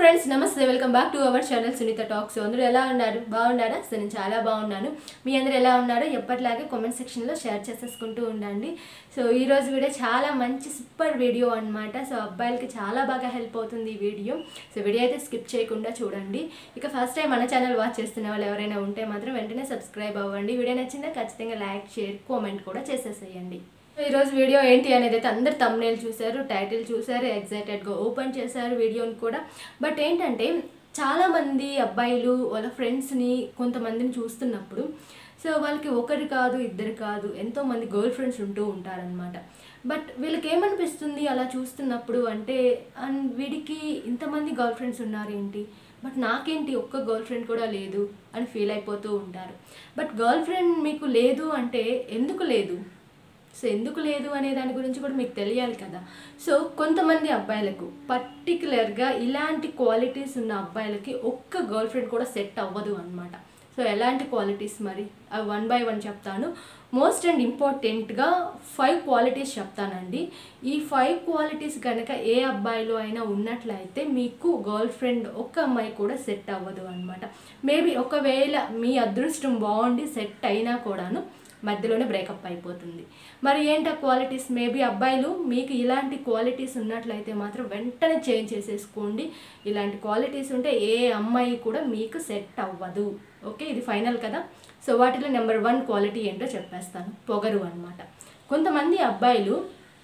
friends నమస్తే welcome back to our channel Sunitha talks అందరూ ఎలా ఉన్నారు బాగున్నారా సో నేను చాలా బాగున్నాను మీ అందరూ ఎలా ఉన్నారో ఎప్పటిలాగే కామెంట్ సెక్షన్లో షేర్ చేసేసుకుంటూ ఉండండి సో ఈ రోజు వీడియో చాలా మంచి సూపర్ వీడియో అన్నమాట సో అబ్బాయిలకి చాలా బాగా హెల్ప్ అవుతుంది ఈ వీడియో సో వీడియో అయితే స్కిప్ చేయకుండా చూడండి ఇక ఫస్ట్ టైం మన ఛానల్ వాచ్ చేస్తున్న వాళ్ళు ఎవరైనా ఉంటే మాత్రం వెంటనే సబ్స్క్రైబ్ అవ్వండి వీడియో నచ్చిందా ఖచ్చితంగా లైక్ షేర్ కామెంట్ కూడా చేసేసేయండి ఈరోజు వీడియో ఏంటి అనేది అయితే అందరు తమ్నేల్ చూశారు టైటిల్ చూశారు ఎగ్జైటెడ్గా ఓపెన్ చేశారు వీడియోని కూడా బట్ ఏంటంటే చాలామంది అబ్బాయిలు వాళ్ళ ఫ్రెండ్స్ని కొంతమందిని చూస్తున్నప్పుడు సో వాళ్ళకి ఒకరు కాదు ఇద్దరు కాదు ఎంతోమంది గర్ల్ ఫ్రెండ్స్ ఉంటూ ఉంటారనమాట బట్ వీళ్ళకి ఏమనిపిస్తుంది అలా చూస్తున్నప్పుడు అంటే అండ్ వీడికి ఇంతమంది గర్ల్ ఫ్రెండ్స్ ఉన్నారేంటి బట్ నాకేంటి ఒక్క గర్ల్ ఫ్రెండ్ కూడా లేదు అని ఫీల్ అయిపోతూ ఉంటారు బట్ గర్ల్ ఫ్రెండ్ మీకు లేదు అంటే ఎందుకు లేదు సో ఎందుకు లేదు అనే దాని గురించి కూడా మీకు తెలియాలి కదా సో కొంతమంది అబ్బాయిలకు పర్టికులర్గా ఇలాంటి క్వాలిటీస్ ఉన్న అబ్బాయిలకి ఒక్క గర్ల్ ఫ్రెండ్ కూడా సెట్ అవ్వదు అనమాట సో ఎలాంటి క్వాలిటీస్ మరి అవి వన్ బై వన్ చెప్తాను మోస్ట్ అండ్ ఇంపార్టెంట్గా ఫైవ్ క్వాలిటీస్ చెప్తానండి ఈ ఫైవ్ క్వాలిటీస్ కనుక ఏ అబ్బాయిలో అయినా ఉన్నట్లయితే మీకు గర్ల్ ఫ్రెండ్ ఒక్క అమ్మాయి కూడా సెట్ అవ్వదు అనమాట మేబీ ఒకవేళ మీ అదృష్టం బాగుండి సెట్ అయినా కూడాను మధ్యలోనే బ్రేకప్ అయిపోతుంది మరి ఏంటి ఆ క్వాలిటీస్ మేబీ అబ్బాయిలు మీకు ఇలాంటి క్వాలిటీస్ ఉన్నట్లయితే మాత్రం వెంటనే చేంజ్ చేసేసుకోండి ఇలాంటి క్వాలిటీస్ ఉంటే ఏ అమ్మాయి కూడా మీకు సెట్ అవ్వదు ఓకే ఇది ఫైనల్ కదా సో వాటిలో నెంబర్ వన్ క్వాలిటీ ఏంటో చెప్పేస్తాను పొగరు అనమాట కొంతమంది అబ్బాయిలు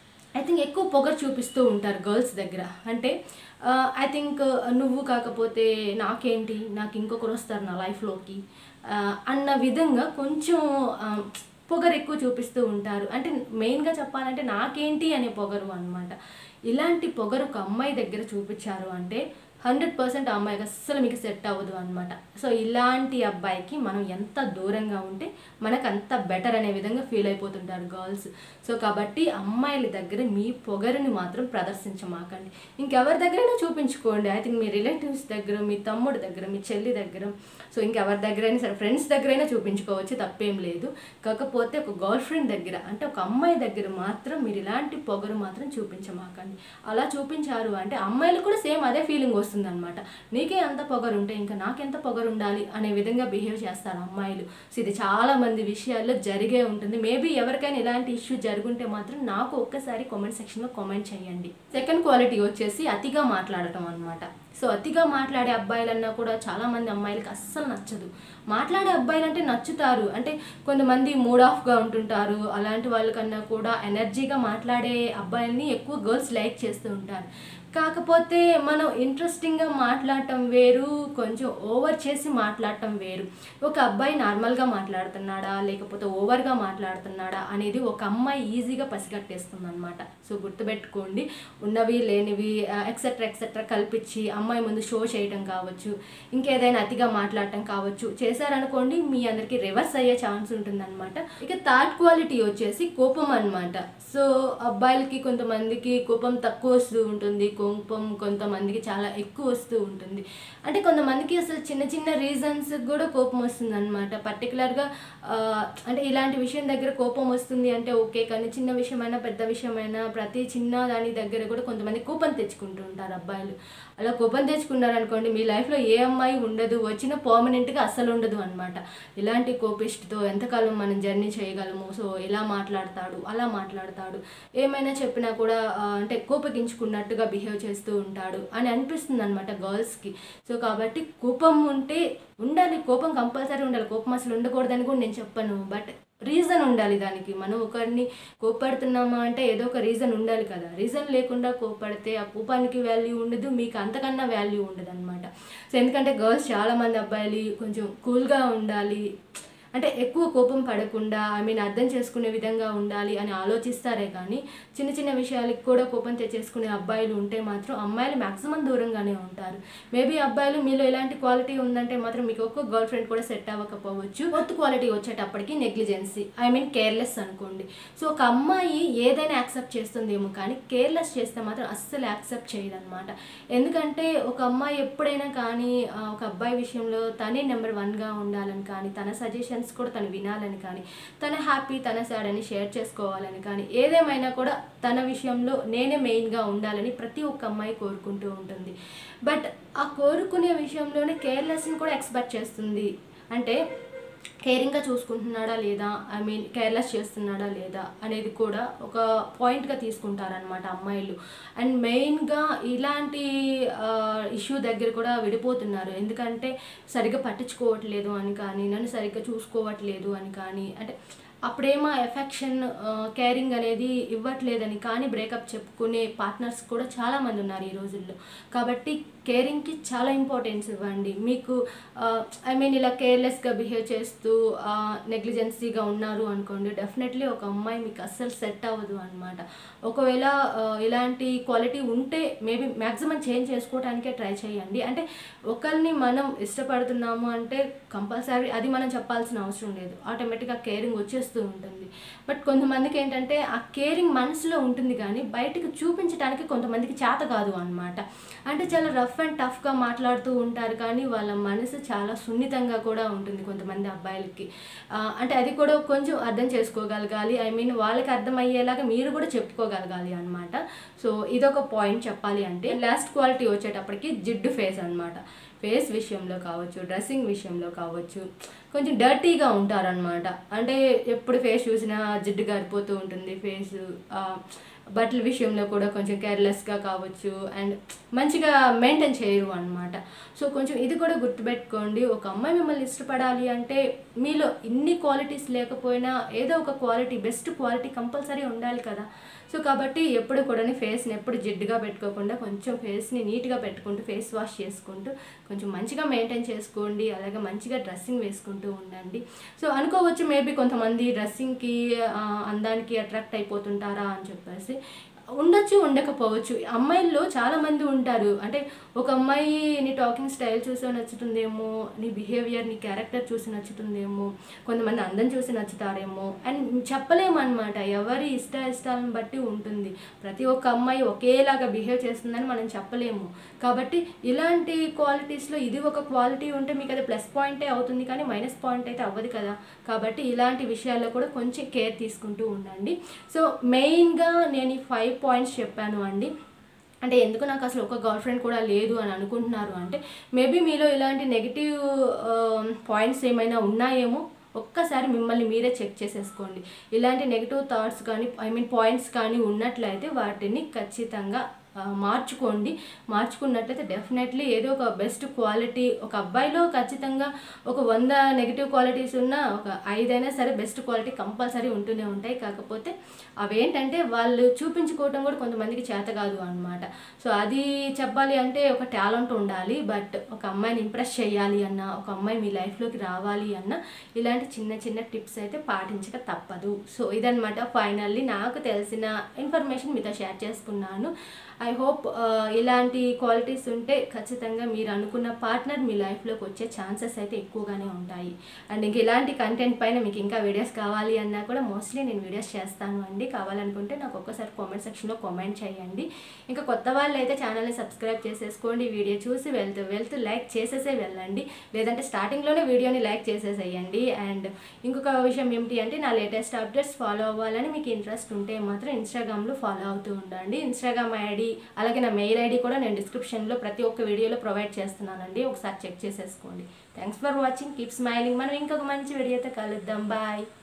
ఐ థింక్ ఎక్కువ పొగరు చూపిస్తూ ఉంటారు గర్ల్స్ దగ్గర అంటే ఐ థింక్ నువ్వు కాకపోతే నాకేంటి నాకు ఇంకొకరు వస్తారు నా లైఫ్లోకి అన్న విధంగా కొంచెం ఆ, పొగరు ఎక్కువ చూపిస్తూ ఉంటారు అంటే మెయిన్గా చెప్పాలంటే నాకేంటి అనే పొగరు అనమాట ఇలాంటి పొగరు ఒక అమ్మాయి దగ్గర చూపించారు అంటే హండ్రెడ్ పర్సెంట్ ఆ అమ్మాయికి అస్సలు మీకు సెట్ అవ్వదు అనమాట సో ఇలాంటి అబ్బాయికి మనం ఎంత దూరంగా ఉంటే మనకు అంత బెటర్ అనే విధంగా ఫీల్ అయిపోతుంటారు గర్ల్స్ సో కాబట్టి అమ్మాయిల దగ్గర మీ పొగరుని మాత్రం ప్రదర్శించమాకండి ఇంకెవరి దగ్గరైనా చూపించుకోండి ఐ థింక్ మీ రిలేటివ్స్ దగ్గర మీ తమ్ముడు దగ్గర మీ చెల్లి దగ్గర సో ఇంకెవరి దగ్గరైనా సరే ఫ్రెండ్స్ దగ్గరైనా చూపించుకోవచ్చు తప్పేం లేదు కాకపోతే ఒక గర్ల్ ఫ్రెండ్ దగ్గర అంటే ఒక అమ్మాయి దగ్గర మాత్రం మీరు ఇలాంటి పొగరు మాత్రం చూపించమాకండి అలా చూపించారు అంటే అమ్మాయిలు కూడా సేమ్ అదే ఫీలింగ్ వస్తుంది అనమాట నీకే అంత పొగరు ఉంటే ఇంకా నాకెంత పొగరు ఉండాలి అనే విధంగా బిహేవ్ చేస్తారు అమ్మాయిలు సో ఇది చాలా మంది విషయాల్లో జరిగే ఉంటుంది మేబీ ఎవరికైనా ఇలాంటి ఇష్యూ జరుగుంటే మాత్రం నాకు ఒక్కసారి కామెంట్ సెక్షన్లో కామెంట్ చేయండి సెకండ్ క్వాలిటీ వచ్చేసి అతిగా మాట్లాడటం అనమాట సో అతిగా మాట్లాడే అబ్బాయిలన్నా కూడా చాలా మంది అమ్మాయిలకి అస్సలు నచ్చదు మాట్లాడే అబ్బాయిలు అంటే నచ్చుతారు అంటే కొంతమంది మూడ్ ఆఫ్గా ఉంటుంటారు అలాంటి వాళ్ళకన్నా కూడా ఎనర్జీగా మాట్లాడే అబ్బాయిల్ని ఎక్కువ గర్ల్స్ లైక్ చేస్తూ ఉంటారు కాకపోతే మనం ఇంట్రెస్టింగ్గా మాట్లాడటం వేరు కొంచెం ఓవర్ చేసి మాట్లాడటం వేరు ఒక అబ్బాయి నార్మల్గా మాట్లాడుతున్నాడా లేకపోతే ఓవర్గా మాట్లాడుతున్నాడా అనేది ఒక అమ్మాయి ఈజీగా పసిగట్టేస్తుంది అనమాట సో గుర్తుపెట్టుకోండి ఉన్నవి లేనివి ఎక్సెట్రా ఎక్సెట్రా కల్పించి అమ్మాయి ముందు షో చేయడం కావచ్చు ఇంకేదైనా అతిగా మాట్లాడటం కావచ్చు చేశారనుకోండి మీ అందరికీ రివర్స్ అయ్యే ఛాన్స్ ఉంటుందన్నమాట ఇక థర్డ్ క్వాలిటీ వచ్చేసి కోపం అన్నమాట సో అబ్బాయిలకి కొంతమందికి కోపం తక్కువ వస్తూ ఉంటుంది కోపం కొంతమందికి చాలా ఎక్కువ వస్తూ ఉంటుంది అంటే కొంతమందికి అసలు చిన్న చిన్న రీజన్స్ కూడా కోపం వస్తుంది అనమాట పర్టికులర్గా అంటే ఇలాంటి విషయం దగ్గర కోపం వస్తుంది అంటే ఓకే కానీ చిన్న విషయమైనా పెద్ద విషయమైనా ప్రతి చిన్న దాని దగ్గర కూడా కొంతమంది కోపం తెచ్చుకుంటూ ఉంటారు అబ్బాయిలు అలా కోపం తెచ్చుకున్నారనుకోండి మీ లైఫ్లో ఏ అమ్మాయి ఉండదు వచ్చిన పర్మనెంట్గా అస్సలు ఉండదు అనమాట ఇలాంటి కోపిస్ట్తో ఎంతకాలం మనం జర్నీ చేయగలము సో ఇలా మాట్లాడతాడు అలా మాట్లాడతాడు ఏమైనా చెప్పినా కూడా ఆ, అంటే కోపగించుకున్నట్టుగా బిహేవ్ చేస్తూ ఉంటాడు అని అనిపిస్తుంది అనమాట గర్ల్స్కి సో కాబట్టి కోపం ఉంటే ఉండాలి కోపం కంపల్సరీ ఉండాలి కోపం అసలు ఉండకూడదని కూడా నేను చెప్పను బట్ రీజన్ ఉండాలి దానికి మనం ఒకరిని కోపడుతున్నామా అంటే ఏదో ఒక రీజన్ ఉండాలి కదా రీజన్ లేకుండా కోపడితే ఆ కోపానికి వాల్యూ ఉండదు మీకు అంతకన్నా వాల్యూ ఉండదు అనమాట సో ఎందుకంటే గర్ల్స్ చాలామంది అబ్బాయిలు కొంచెం కూల్గా ఉండాలి అంటే ఎక్కువ కోపం పడకుండా ఐ మీన్ అర్థం చేసుకునే విధంగా ఉండాలి అని ఆలోచిస్తారే కానీ చిన్న చిన్న విషయాలకు కూడా కోపం తెచ్చేసుకునే అబ్బాయిలు ఉంటే మాత్రం అమ్మాయిలు మ్యాక్సిమం దూరంగానే ఉంటారు మేబీ అబ్బాయిలు మీలో ఎలాంటి క్వాలిటీ ఉందంటే మాత్రం మీకు ఒక్క గర్ల్ ఫ్రెండ్ కూడా సెట్ అవ్వకపోవచ్చు ఫోర్త్ క్వాలిటీ వచ్చేటప్పటికి నెగ్లిజెన్సీ ఐ మీన్ కేర్లెస్ అనుకోండి సో ఒక అమ్మాయి ఏదైనా యాక్సెప్ట్ చేస్తుందేమో కానీ కేర్లెస్ చేస్తే మాత్రం అస్సలు యాక్సెప్ట్ చేయదన్నమాట ఎందుకంటే ఒక అమ్మాయి ఎప్పుడైనా కానీ ఆ, ఒక అబ్బాయి విషయంలో తనే నెంబర్ వన్గా ఉండాలని కానీ తన సజెషన్స్ ఒపీనియన్స్ కూడా తను వినాలని కానీ తన హ్యాపీ తన సాడ్ అని షేర్ చేసుకోవాలని కానీ ఏదేమైనా కూడా తన విషయంలో నేనే మెయిన్గా ఉండాలని ప్రతి ఒక్క అమ్మాయి కోరుకుంటూ ఉంటుంది బట్ ఆ కోరుకునే విషయంలోనే కేర్లెస్ని కూడా ఎక్స్పెక్ట్ చేస్తుంది అంటే కేరింగ్గా చూసుకుంటున్నాడా లేదా ఐ మీన్ కేర్లెస్ చేస్తున్నాడా లేదా అనేది కూడా ఒక పాయింట్గా తీసుకుంటారనమాట అమ్మాయిలు అండ్ మెయిన్గా ఇలాంటి ఇష్యూ దగ్గర కూడా విడిపోతున్నారు ఎందుకంటే సరిగ్గా పట్టించుకోవట్లేదు అని కానీ నన్ను సరిగ్గా చూసుకోవట్లేదు అని కానీ అంటే అప్పుడేమో ఎఫెక్షన్ కేరింగ్ అనేది ఇవ్వట్లేదని కానీ బ్రేకప్ చెప్పుకునే పార్ట్నర్స్ కూడా చాలామంది ఉన్నారు ఈ రోజుల్లో కాబట్టి కేరింగ్కి చాలా ఇంపార్టెన్స్ ఇవ్వండి మీకు ఐ మీన్ ఇలా కేర్లెస్గా బిహేవ్ చేస్తూ నెగ్లిజెన్సీగా ఉన్నారు అనుకోండి డెఫినెట్లీ ఒక అమ్మాయి మీకు అస్సలు సెట్ అవ్వదు అనమాట ఒకవేళ ఆ, ఇలాంటి క్వాలిటీ ఉంటే మేబీ మ్యాక్సిమం చేంజ్ చేసుకోవడానికే ట్రై చేయండి అంటే ఒకరిని మనం ఇష్టపడుతున్నాము అంటే కంపల్సరీ అది మనం చెప్పాల్సిన అవసరం లేదు ఆటోమేటిక్గా కేరింగ్ వచ్చేస్తూ ఉంటుంది బట్ కొంతమందికి ఏంటంటే ఆ కేరింగ్ మనసులో ఉంటుంది కానీ బయటకు చూపించడానికి కొంతమందికి చేత కాదు అనమాట అంటే చాలా రఫ్ అండ్ టఫ్గా మాట్లాడుతూ ఉంటారు కానీ వాళ్ళ మనసు చాలా సున్నితంగా కూడా ఉంటుంది కొంతమంది అబ్బాయిలకి ఆ, అంటే అది కూడా కొంచెం అర్థం చేసుకోగలగాలి ఐ మీన్ వాళ్ళకి అర్థమయ్యేలాగా మీరు కూడా చెప్పుకోగలగాలి అనమాట సో ఇదొక పాయింట్ చెప్పాలి అంటే లాస్ట్ క్వాలిటీ వచ్చేటప్పటికి జిడ్డు ఫేస్ అన్నమాట ఫేస్ విషయంలో కావచ్చు డ్రెస్సింగ్ విషయంలో కావచ్చు కొంచెం డర్టీగా ఉంటారనమాట అంటే ఎప్పుడు ఫేస్ చూసినా జిడ్డు గారిపోతూ ఉంటుంది ఫేస్ బట్టల విషయంలో కూడా కొంచెం కేర్లెస్గా కావచ్చు అండ్ మంచిగా మెయింటైన్ చేయరు అనమాట సో కొంచెం ఇది కూడా గుర్తుపెట్టుకోండి ఒక అమ్మాయి మిమ్మల్ని ఇష్టపడాలి అంటే మీలో ఇన్ని క్వాలిటీస్ లేకపోయినా ఏదో ఒక క్వాలిటీ బెస్ట్ క్వాలిటీ కంపల్సరీ ఉండాలి కదా సో కాబట్టి ఎప్పుడు కూడా ఫేస్ని ఎప్పుడు జిడ్డుగా పెట్టుకోకుండా కొంచెం ఫేస్ని నీట్గా పెట్టుకుంటూ ఫేస్ వాష్ చేసుకుంటూ కొంచెం మంచిగా మెయింటైన్ చేసుకోండి అలాగే మంచిగా డ్రెస్సింగ్ వేసుకుంటూ ఉండండి సో అనుకోవచ్చు మేబీ కొంతమంది డ్రెస్సింగ్కి అందానికి అట్రాక్ట్ అయిపోతుంటారా అని చెప్పేసి ఉండొచ్చు ఉండకపోవచ్చు అమ్మాయిల్లో చాలా మంది ఉంటారు అంటే ఒక అమ్మాయి నీ టాకింగ్ స్టైల్ చూసి నచ్చుతుందేమో నీ బిహేవియర్ నీ క్యారెక్టర్ చూసి నచ్చుతుందేమో కొంతమంది అందం చూసి నచ్చుతారేమో అండ్ చెప్పలేము అనమాట ఎవరి ఇష్ట ఇష్టాలను బట్టి ఉంటుంది ప్రతి ఒక్క అమ్మాయి ఒకేలాగా బిహేవ్ చేస్తుందని మనం చెప్పలేము కాబట్టి ఇలాంటి క్వాలిటీస్లో ఇది ఒక క్వాలిటీ ఉంటే మీకు అది ప్లస్ పాయింటే అవుతుంది కానీ మైనస్ పాయింట్ అయితే అవ్వదు కదా కాబట్టి ఇలాంటి విషయాల్లో కూడా కొంచెం కేర్ తీసుకుంటూ ఉండండి సో మెయిన్గా నేను ఈ ఫైవ్ పాయింట్స్ చెప్పాను అండి అంటే ఎందుకు నాకు అసలు ఒక గర్ల్ ఫ్రెండ్ కూడా లేదు అని అనుకుంటున్నారు అంటే మేబీ మీలో ఇలాంటి నెగిటివ్ పాయింట్స్ ఏమైనా ఉన్నాయేమో ఒక్కసారి మిమ్మల్ని మీరే చెక్ చేసేసుకోండి ఇలాంటి నెగిటివ్ థాట్స్ కానీ ఐ మీన్ పాయింట్స్ కానీ ఉన్నట్లయితే వాటిని ఖచ్చితంగా ఆ, మార్చుకోండి మార్చుకున్నట్లయితే డెఫినెట్లీ ఏదో ఒక బెస్ట్ క్వాలిటీ ఒక అబ్బాయిలో ఖచ్చితంగా ఒక వంద నెగిటివ్ క్వాలిటీస్ ఉన్న ఒక ఐదైనా సరే బెస్ట్ క్వాలిటీ కంపల్సరీ ఉంటూనే ఉంటాయి కాకపోతే అవేంటంటే వాళ్ళు చూపించుకోవటం కూడా కొంతమందికి చేత కాదు అనమాట సో అది చెప్పాలి అంటే ఒక టాలెంట్ ఉండాలి బట్ ఒక అమ్మాయిని ఇంప్రెస్ చేయాలి అన్న ఒక అమ్మాయి మీ లైఫ్లోకి రావాలి అన్న ఇలాంటి చిన్న చిన్న టిప్స్ అయితే పాటించక తప్పదు సో ఇదనమాట ఫైనల్లీ నాకు తెలిసిన ఇన్ఫర్మేషన్ మీతో షేర్ చేసుకున్నాను ఐ హోప్ ఇలాంటి క్వాలిటీస్ ఉంటే ఖచ్చితంగా మీరు అనుకున్న పార్ట్నర్ మీ లైఫ్లోకి వచ్చే ఛాన్సెస్ అయితే ఎక్కువగానే ఉంటాయి అండ్ ఇంక ఇలాంటి కంటెంట్ పైన మీకు ఇంకా వీడియోస్ కావాలి అన్నా కూడా మోస్ట్లీ నేను వీడియోస్ చేస్తాను అండి కావాలనుకుంటే నాకు ఒక్కసారి కామెంట్ సెక్షన్లో కామెంట్ చేయండి ఇంకా కొత్త వాళ్ళు అయితే ఛానల్ని సబ్స్క్రైబ్ చేసేసుకోండి వీడియో చూసి వెళ్తూ వెళ్తూ లైక్ చేసేసే వెళ్ళండి లేదంటే స్టార్టింగ్లోనే వీడియోని లైక్ చేసేసేయండి అండ్ ఇంకొక విషయం ఏమిటి అంటే నా లేటెస్ట్ అప్డేట్స్ ఫాలో అవ్వాలని మీకు ఇంట్రెస్ట్ ఉంటే మాత్రం ఇన్స్టాగ్రామ్లో ఫాలో అవుతూ ఉండండి ఇన్స్టాగ్రామ్ ఐడి అలాగే నా మెయిల్ ఐడి కూడా నేను డిస్క్రిప్షన్లో ప్రతి ఒక్క వీడియోలో ప్రొవైడ్ చేస్తున్నానండి ఒకసారి చెక్ చేసేసుకోండి thanks for watching keep smiling మనం ఇంకొక మంచి వీడియోతో కలుద్దాం బాయ్